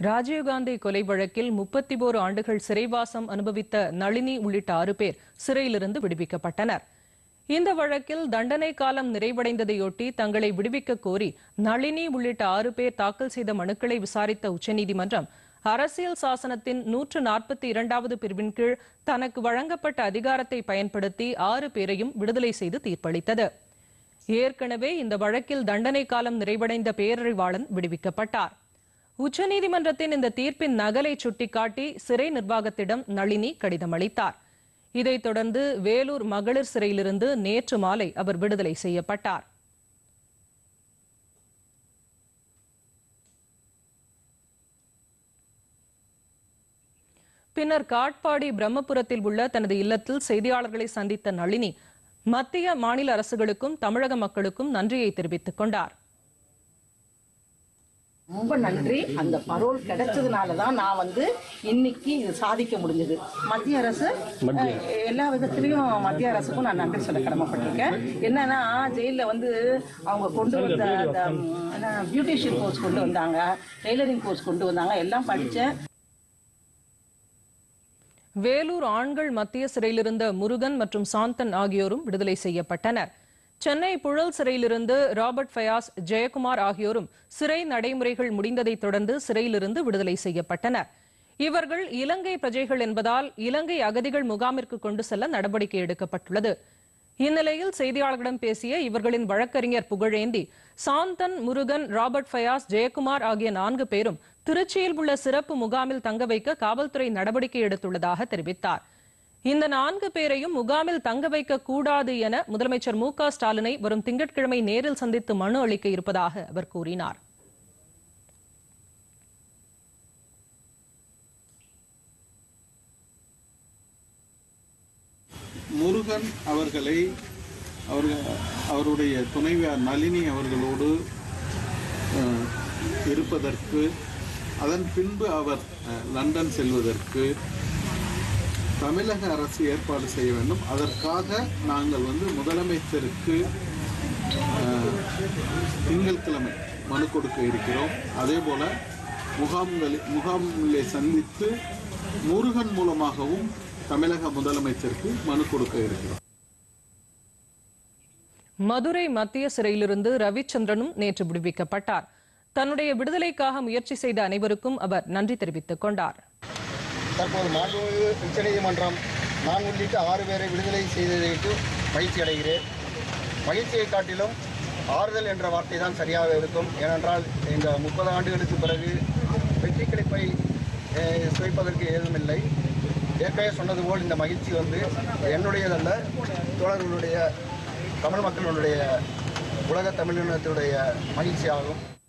ராஜீவ்காந்தி கொலை வழக்கில் முப்பத்தி ஓரு ஆண்டுகள் சிறைவாசம் அனுபவித்த நளினி உள்ளிட்ட ஆறு பேர் சிறையிலிருந்து விடுவிக்கப்பட்டனர் இந்த வழக்கில் தண்டனை காலம் நிறைவடைந்ததையொட்டி தங்களை விடுவிக்க கோரி நளினி உள்ளிட்ட ஆறு பேர் தாக்கல் செய்த மனுக்களை விசாரித்த உச்சநீதிமன்றம் அரசியல் சாசனத்தின் நூற்று நாற்பத்தி இரண்டாவது பிரிவின் கீழ் தனக்கு வழங்கப்பட்ட அதிகாரத்தை பயன்படுத்தி ஆறு பேரையும் விடுதலை செய்து தீர்ப்பளித்தது ஏற்கனவே இந்த வழக்கில் தண்டனை காலம் நிறைவடைந்த பேரறிவாளன் விடுவிக்கப்பட்டார் உச்சநீதிமன்றத்தின் இந்த தீர்ப்பின் நகலை சுட்டிக்காட்டி சிறை நிர்வாகத்திடம் நளினி கடிதம் அளித்தார் இதைத் தொடர்ந்து வேலூர் மகளிர் சிறையிலிருந்து நேற்று மாலை அவர் விடுதலை செய்யப்பட்டார் பின்னர் காட்பாடி பிரம்மபுரத்தில் உள்ள தனது இல்லத்தில் செய்தியாளர்களை சந்தித்த நளினி மத்திய மாநில அரசுகளுக்கும் தமிழக மக்களுக்கும் நன்றியை தெரிவித்துக் கொண்டார் ரொம்ப நன்றி அந்த பரோல் கிடைச்சதுனால தான் நான் வந்து இன்னைக்கு இது சாதிக்க முடிஞ்சது மத்திய அரசு அஹ், எல்லா விதத்திலையும் மத்திய அரசுக்கும் நான் நன்றி சொல்ல கடமைப்பட்டிருக்கேன் என்னன்னா ஜெயிலில் வந்து அவங்க கொண்டு வந்த அந்த பியூட்டிஷியன் கோர்ஸ் கொண்டு வந்தாங்க டெய்லரிங் கோர்ஸ் கொண்டு வந்தாங்க எல்லாம் படித்தேன் வேலூர் ஆண்கள் மத்திய சிறையிலிருந்த முருகன் மற்றும் சாந்தன் ஆகியோரும் விடுதலை செய்யப்பட்டனர் சென்னை புழல் சிறையிலிருந்து ராபர்ட் ஃபயாஸ் ஜெயக்குமார் ஆகியோரும் சிறை நடைமுறைகள் முடிந்ததைத் தொடர்ந்து சிறையிலிருந்து விடுதலை செய்யப்பட்டனர் இவர்கள் இலங்கை பிரஜைகள் என்பதால் இலங்கை அகதிகள் முகாமிற்கு கொண்டு செல்ல நடவடிக்கை எடுக்கப்பட்டுள்ளது இந்நிலையில் செய்தியாளர்களிடம் பேசிய இவர்களின் வழக்கறிஞர் புகழேந்தி சாந்தன் முருகன் ராபர்ட் ஃபயாஸ் ஜெயக்குமார் ஆகிய நான்கு பேரும் திருச்சியில் உள்ள சிறப்பு முகாமில் தங்க வைக்க காவல்துறை நடவடிக்கை எடுத்துள்ளதாக தெரிவித்தார் இந்த நான்கு பேரையும் முகாமில் தங்க வைக்க கூடாது என முதலமைச்சர் மு க ஸ்டாலினை வரும் திங்கட்கிழமை நேரில் சந்தித்து மனு அளிக்க இருப்பதாக அவர் கூறினார் முருகன் அவர்களை அவர்கள் அவருடைய துணைவியார் நளினி அவர்களோடு அஹ், இருப்பதற்கு அதன் பின்பு அவர் அஹ், லண்டன் செல்வதற்கு தமிழக அரசு ஏற்பாடு செய்ய வேண்டும் அதற்காக நாங்கள் வந்து முதலமைச்சருக்கு அஹ், திங்கட்கிழமை மனு கொடுக்க இருக்கிறோம் அதே போல முகாம்களில் முகாமிலே சந்தித்து முருகன் மூலமாகவும் தமிழக முதலமைச்சருக்கு மனு கொடுக்க இருக்கிறோம் மதுரை மத்திய சிறையிலிருந்து ரவிச்சந்திரனும் நேற்று விடுவிக்கப்பட்டார் தன்னுடைய விடுதலைக்காக முயற்சி செய்த அனைவருக்கும் அவர் நன்றி தெரிவித்துக் கொண்டார் தற்போது மாண்புமிகு உச்சநீதிமன்றம் நான் உள்ளிட்ட ஆறு பேரை விடுதலை செய்ததற்கு மகிழ்ச்சி அடைகிறேன் மகிழ்ச்சியை காட்டிலும் ஆறுதல் என்ற வார்த்தை தான் சரியாக இருக்கும் ஏனென்றால் இந்த முப்பது ஆண்டுகளுக்கு பிறகு வெற்றி கிடைப்பை அஹ், சுவைப்பதற்கு ஏதுமில்லை ஏற்கனவே சொன்னது போல் இந்த மகிழ்ச்சி வந்து என்னுடையதல்ல தோழர்களுடைய தமிழ் மக்களுடைய உலக தமிழினத்தினுடைய மகிழ்ச்சியாகும்